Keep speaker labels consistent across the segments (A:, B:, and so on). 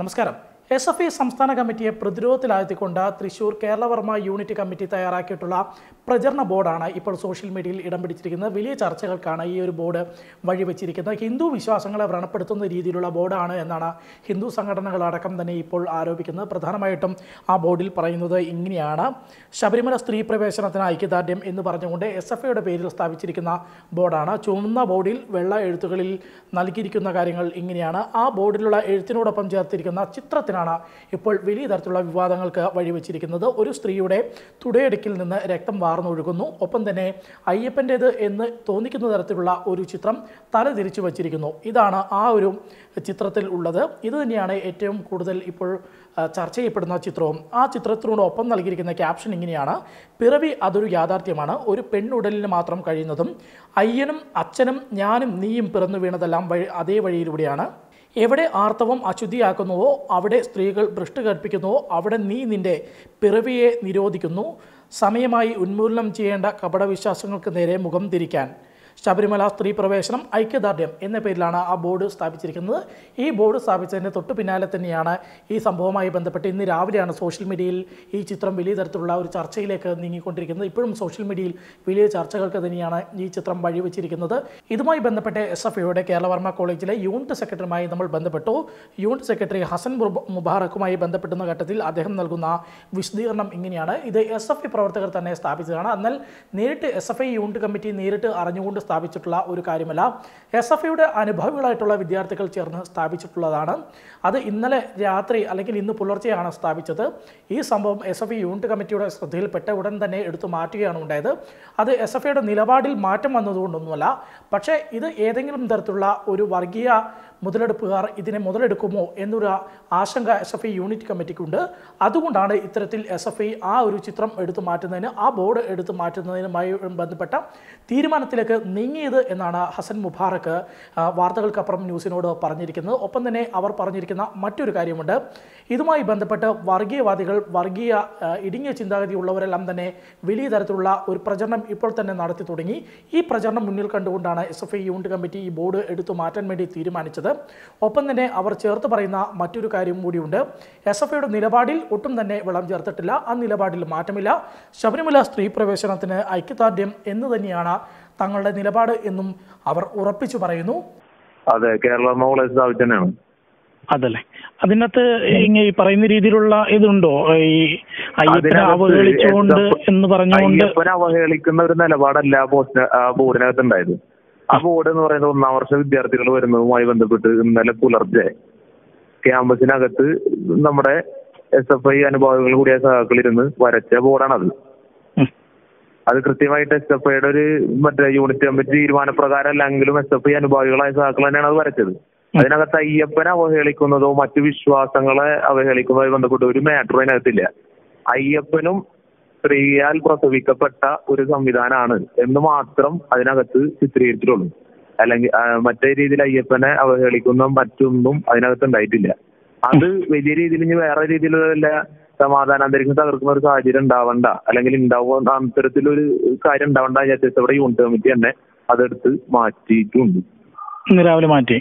A: നമസ്കാരം S F I സംസ്ഥാന കമ്മിറ്റിയെ പ്രതിരോധത്തിലാഴ്ത്തിക്കൊണ്ട് തൃശൂർ കേരളവർമ്മ യൂണിറ്റ് കമ്മിറ്റി തയ്യാറാക്കിയിട്ടുള്ള പ്രചരണ ബോർഡാണ് ഇപ്പോൾ സോഷ്യൽ മീഡിയയിൽ ഇടം പിടിച്ചിരിക്കുന്നത് വലിയ ചർച്ചകൾക്കാണ് ഈ ഒരു ബോർഡ് വഴിവെച്ചിരിക്കുന്നത് ഹിന്ദു വിശ്വാസങ്ങളെ വ്രണപ്പെടുത്തുന്ന രീതിയിലുള്ള ബോർഡാണ് എന്നാണ് ഹിന്ദു സംഘടനകളടക്കം തന്നെ ഇപ്പോൾ ആരോപിക്കുന്നത് പ്രധാനമായിട്ടും ആ ബോർഡിൽ പറയുന്നത് ഇങ്ങനെയാണ് ശബരിമല സ്ത്രീ പ്രവേശനത്തിന് ഐക്യദാർഢ്യം എന്ന് പറഞ്ഞുകൊണ്ട് എസ് എഫ് ഐയുടെ പേരിൽ സ്ഥാപിച്ചിരിക്കുന്ന ബോർഡാണ് ചുവന്ന ബോർഡിൽ വെള്ള എഴുത്തുകളിൽ നൽകിയിരിക്കുന്ന കാര്യങ്ങൾ ഇങ്ങനെയാണ് ആ ബോർഡിലുള്ള എഴുത്തിനോടൊപ്പം ചേർത്തിരിക്കുന്ന ചിത്രത്തിനാണ് ഇപ്പോൾ വലിയ തരത്തിലുള്ള വിവാദങ്ങൾക്ക് വഴിവെച്ചിരിക്കുന്നത് ഒരു സ്ത്രീയുടെ തുടയടുക്കിൽ നിന്ന് രക്തം വാർന്നൊഴുകുന്നു ഒപ്പം തന്നെ അയ്യപ്പൻ്റേത് എന്ന് തോന്നിക്കുന്ന തരത്തിലുള്ള ഒരു ചിത്രം തല തിരിച്ചു വച്ചിരിക്കുന്നു ഇതാണ് ആ ഒരു ചിത്രത്തിൽ ഉള്ളത് ഇത് തന്നെയാണ് ഏറ്റവും കൂടുതൽ ഇപ്പോൾ ആ, ചർച്ച ചെയ്യപ്പെടുന്ന ചിത്രവും ആ ചിത്രത്തിനോടൊപ്പം നൽകിയിരിക്കുന്ന ക്യാപ്ഷൻ ഇങ്ങനെയാണ് പിറവി അതൊരു യാഥാർത്ഥ്യമാണ് ഒരു പെണ്ണുടലിന് മാത്രം കഴിയുന്നതും അയ്യനും അച്ഛനും ഞാനും നീയും പിറന്നു വീണതെല്ലാം വഴി അതേ വഴിയിലൂടെയാണ് എവിടെ ആർത്തവം അശുദ്ധിയാക്കുന്നുവോ അവിടെ സ്ത്രീകൾ ഭ്രഷ്ട് കൽപ്പിക്കുന്നുവോ അവിടെ നീ നിന്റെ പിറവിയെ നിരോധിക്കുന്നു സമയമായി ഉന്മൂലനം ചെയ്യേണ്ട കപടവിശ്വാസങ്ങൾക്ക് നേരെ മുഖം തിരിക്കാൻ ശബരിമല സ്ത്രീ പ്രവേശനം ഐക്യദാർഢ്യം എന്ന പേരിലാണ് ആ ബോർഡ് സ്ഥാപിച്ചിരിക്കുന്നത് ഈ ബോർഡ് സ്ഥാപിച്ചതിന് തൊട്ടു പിന്നാലെ തന്നെയാണ് ഈ സംഭവവുമായി ബന്ധപ്പെട്ട് ഇന്ന് രാവിലെയാണ് സോഷ്യൽ മീഡിയയിൽ ഈ ചിത്രം വലിയ തരത്തിലുള്ള ഒരു ചർച്ചയിലേക്ക് നീങ്ങിക്കൊണ്ടിരിക്കുന്നത് ഇപ്പോഴും സോഷ്യൽ മീഡിയയിൽ വലിയ ചർച്ചകൾക്ക് തന്നെയാണ് ഈ ചിത്രം വഴിവെച്ചിരിക്കുന്നത് ഇതുമായി ബന്ധപ്പെട്ട് എസ് എഫ് ഐയുടെ കേരളവർമ്മ കോളേജിലെ യൂണിറ്റ് സെക്രട്ടറിയുമായി നമ്മൾ ബന്ധപ്പെട്ടു യൂണിറ്റ് സെക്രട്ടറി ഹസൻ മുബ- മുബാറക്കുമായി ബന്ധപ്പെടുന്ന ഘട്ടത്തിൽ അദ്ദേഹം നൽകുന്ന വിശദീകരണം ഇങ്ങനെയാണ് ഇത് എസ് എഫ് ഐ പ്രവർത്തകർ തന്നെ സ്ഥാപിച്ചതാണ് എന്നാൽ നേരിട്ട് S F I unit committee നേരിട്ട് അറിഞ്ഞുകൊണ്ട് സ്ഥാപിച്ചിട്ടുള്ള ഒരു കാര്യമല്ല എസ് എഫ് ഐയുടെ അനുഭവികളായിട്ടുള്ള വിദ്യാർത്ഥികൾ ചേർന്ന് സ്ഥാപിച്ചിട്ടുള്ളതാണ് അത് ഇന്നലെ രാത്രി അല്ലെങ്കിൽ ഇന്ന് പുലർച്ചെയാണ് സ്ഥാപിച്ചത് ഈ സംഭവം എസ് എഫ് ഐ യൂണിറ്റ് കമ്മിറ്റിയുടെ ശ്രദ്ധയിൽപ്പെട്ട ഉടൻ തന്നെ എടുത്തു മാറ്റുകയാണ് ഉണ്ടായത് അത് എസ് എഫ് ഐയുടെ നിലപാടിൽ മാറ്റം വന്നതുകൊണ്ടൊന്നുമല്ല പക്ഷേ ഇത് ഏതെങ്കിലും തരത്തിലുള്ള ഒരു വർഗീയ മുതലെടുപ്പുകാർ ഇതിനെ മുതലെടുക്കുമോ എന്നൊരു ആശങ്ക എസ് എഫ് ഐ യൂണിറ്റ് കമ്മിറ്റിക്കുണ്ട് അതുകൊണ്ടാണ് ഇത്തരത്തിൽ എസ് എഫ് ഐ ആ ഒരു ചിത്രം എടുത്തു മാറ്റുന്നതിന് ആ ബോർഡ് എടുത്തു മാറ്റുന്നതിനുമായി ബന്ധപ്പെട്ട തീരുമാനത്തിലേക്ക് നീങ്ങിയത് എന്നാണ് ഹസൻ മുബാറക്ക് ആ, വാർത്തകൾക്കപ്പുറം ന്യൂസിനോട് പറഞ്ഞിരിക്കുന്നത് ഒപ്പം തന്നെ അവർ പറഞ്ഞിരിക്കുന്ന മറ്റൊരു കാര്യമുണ്ട് ഇതുമായി ബന്ധപ്പെട്ട് വർഗീയവാദികൾ വർഗീയ ആ, ഇടുങ്ങിയ ചിന്താഗതി ഉള്ളവരെല്ലാം തന്നെ വലിയ തരത്തിലുള്ള ഒരു പ്രചരണം ഇപ്പോൾ തന്നെ നടത്തി തുടങ്ങി ഈ പ്രചരണം മുന്നിൽ കണ്ടുകൊണ്ടാണ് S F I unit committee ഈ ബോർഡ് എടുത്തു മാറ്റാൻ വേണ്ടി തീരുമാനിച്ചത് ഒപ്പം തന്നെ അവർ ചേർത്ത് പറയുന്ന മറ്റൊരു കാര്യം കൂടിയുണ്ട് എസ് എഫ് ഐയുടെ നിലപാടിൽ ഒട്ടും തന്നെ വെള്ളം ചേർത്തിട്ടില്ല ആ നിലപാടിൽ മാറ്റമില്ല ശബരിമല സ്ത്രീ പ്രവേശനത്തിന് ഐക്യദാർഢ്യം എന്ന് തന്നെയാണ് തങ്ങളുടെ നിലപാട് എന്നും അവർ ഉറപ്പിച്ചു പറയുന്നു
B: അതെ കേരള കോളേജ് സ്ഥാപിച്ചു തന്നെയാണ്
C: അതല്ലേ അതിനകത്ത് ഇങ്ങനെ ഈ പറയുന്ന രീതിയിലുള്ള ഇതുണ്ടോ ഈ അയ്യപ്പനെ
B: അതിനകത്ത്
C: അവഹേളിച്ചുകൊണ്ട്
B: എസ്.എഫ്.
C: എന്ന് പറഞ്ഞുകൊണ്ട്
B: അയ്യപ്പനെ അവഹേളിക്കുന്ന ഒരു നിലപാടല്ല ആ പോസ്റ്റ് ആ ബോർഡിനകത്ത് ഉണ്ടായത് ആ ബോർഡ് എന്ന് പറയുന്നത് ഒന്നാം വർഷ വിദ്യാർത്ഥികൾ വരുന്നതുമായി ബന്ധപ്പെട്ട് ഇന്നലെ പുലർച്ചെ ക്യാമ്പസിനകത്ത് നമ്മുടെ എസ് എഫ് ഐ അനുഭാവികൾ കൂടിയ സഹാക്കളിരുന്ന് വരച്ച ബോർഡാണത്
C: ഉം.
B: അത് കൃത്യമായിട്ട് എസ് എഫ് ഐയുടെ ഒരു മറ്റേ യൂണിറ്റ് കമ്മിറ്റി തീരുമാനപ്രകാരം അല്ലെങ്കിലും എസ് എഫ് ഐ അനുഭാവികളായ സഹാക്കൾ തന്നെയാണ് അത് വരച്ചത് അതിനകത്ത് അയ്യപ്പനെ അവഹേളിക്കുന്നതോ മറ്റു വിശ്വാസങ്ങളെ അവഹേളിക്കുന്നതുമായി ബന്ധപ്പെട്ട് ഒരു മാറ്റർ അതിനകത്തില്ല അയ്യപ്പനും സ്ത്രീയാൽ പ്രസവിക്കപ്പെട്ട ഒരു സംവിധാനമാണ് എന്ന് മാത്രം അതിനകത്ത് ചിത്രീകരിച്ചിട്ടുള്ളൂ അല്ലെങ്കിൽ ആ, മറ്റേ രീതിയിൽ അയ്യപ്പനെ അവഹേളിക്കുന്ന മറ്റൊന്നും അതിനകത്ത് ഉണ്ടായിട്ടില്ല അത് വലിയ രീതിയിൽ ഇനി വേറെ രീതിയിലുള്ള സമാധാന അന്തരീക്ഷം തകർക്കുന്ന ഒരു സാഹചര്യം ഉണ്ടാവണ്ട അല്ലെങ്കിൽ ഉണ്ടാവുന്ന അത്തരത്തിലൊരു കാര്യം ഉണ്ടാവണ്ട വിചാരിച്ച ഇവിടെ യൂണിറ്റ് കമ്മിറ്റി തന്നെ അതെടുത്ത് മാറ്റിയിട്ടുണ്ട്
C: ഇന്ന് രാവിലെ മാറ്റി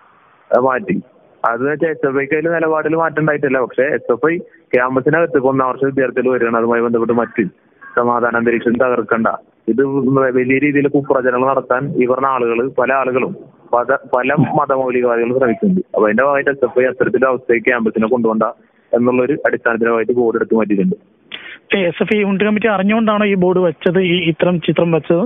B: അത് മാറ്റി അത് വെച്ചാൽ എസ് എഫ് ഐക്ക് അതിൽ നിലപാടിൽ മാറ്റം ഉണ്ടായിട്ടില്ല പക്ഷെ എസ് എഫ് ഐ ക്യാമ്പസിനകത്ത് ഇപ്പൊ ഒന്നാം വർഷ വിദ്യാർത്ഥികൾ വരികയാണ് അതുമായി ബന്ധപ്പെട്ട് മറ്റ് സമാധാന അന്തരീക്ഷം തകർക്കണ്ട ഇത് വലിയ രീതിയിൽ കുപ്രചരണങ്ങൾ നടത്താൻ ഈ പറഞ്ഞ ആളുകൾ പല ആളുകളും പല പല മതമൗലികവാദികളും ശ്രമിക്കുന്നുണ്ട് അപ്പൊ അതിന്റെ ഭാഗമായിട്ട് എസ് എഫ് ഐ അത്തരത്തിലുള്ള അവസ്ഥയ്ക്ക് ക്യാമ്പസിനെ കൊണ്ടുപോകണ്ട എന്നുള്ളൊരു അടിസ്ഥാനത്തിനുമായിട്ട് ബോർഡ് എടുത്ത് മാറ്റിയിട്ടുണ്ട്
C: S F I unit committee അറിഞ്ഞുകൊണ്ടാണോ ഈ ബോർഡ് വെച്ചത് ഈ ഇത്തരം ചിത്രം വെച്ചത്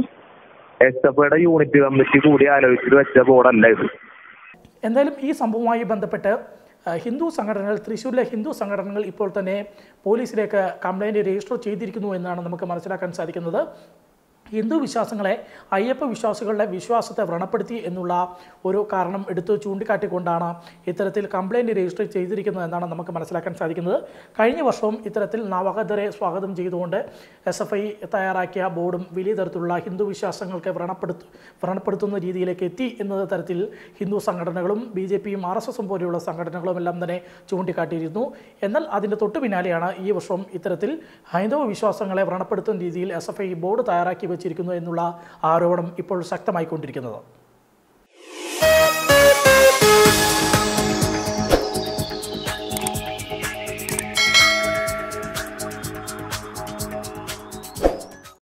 B: എസ് എഫ് ഐയുടെ യൂണിറ്റ് കമ്മിറ്റി കൂടി ആലോചിച്ചിട്ട് വെച്ച ബോർഡല്ല ഇത്
A: എന്തായാലും ഈ സംഭവവുമായി ബന്ധപ്പെട്ട് ആ, ഹിന്ദു സംഘടനകൾ തൃശ്ശൂരിലെ ഹിന്ദു സംഘടനകൾ ഇപ്പോൾ തന്നെ പോലീസിലേക്ക് കംപ്ലൈൻറ്റ് രജിസ്റ്റർ ചെയ്തിരിക്കുന്നു എന്നാണ് നമുക്ക് മനസ്സിലാക്കാൻ സാധിക്കുന്നത് ഹിന്ദു വിശ്വാസങ്ങളെ അയ്യപ്പ വിശ്വാസികളുടെ വിശ്വാസത്തെ വ്രണപ്പെടുത്തി എന്നുള്ള ഒരു കാരണം എടുത്ത് ചൂണ്ടിക്കാട്ടിക്കൊണ്ടാണ് ഇത്തരത്തിൽ കംപ്ലൈൻറ്റ് രജിസ്റ്റർ ചെയ്തിരിക്കുന്നത് എന്നാണ് നമുക്ക് മനസ്സിലാക്കാൻ സാധിക്കുന്നത് കഴിഞ്ഞ വർഷവും ഇത്തരത്തിൽ നവകതരെ സ്വാഗതം ചെയ്തുകൊണ്ട് എസ് എഫ് ഐ തയ്യാറാക്കിയ ബോർഡും വലിയ തരത്തിലുള്ള ഹിന്ദു വിശ്വാസങ്ങൾക്ക് വ്രണപ്പെടുത്തു വ്രണപ്പെടുത്തുന്ന രീതിയിലേക്ക് എത്തി എന്ന തരത്തിൽ ഹിന്ദു സംഘടനകളും ബി ജെ പിയും ആർ എസ് എസും പോലെയുള്ള സംഘടനകളും എല്ലാം തന്നെ ചൂണ്ടിക്കാട്ടിയിരുന്നു എന്നാൽ അതിൻ്റെ തൊട്ടു പിന്നാലെയാണ് ഈ വർഷവും ഇത്തരത്തിൽ ഹൈന്ദവ വിശ്വാസങ്ങളെ വ്രണപ്പെടുത്തുന്ന രീതിയിൽ എസ് എഫ് ഐ ബോർഡ് തയ്യാറാക്കി വെച്ചിരിക്കുന്നു എന്നുള്ള ആരോപണം ഇപ്പോൾ ശക്തമായിക്കൊണ്ടിരിക്കുന്നത്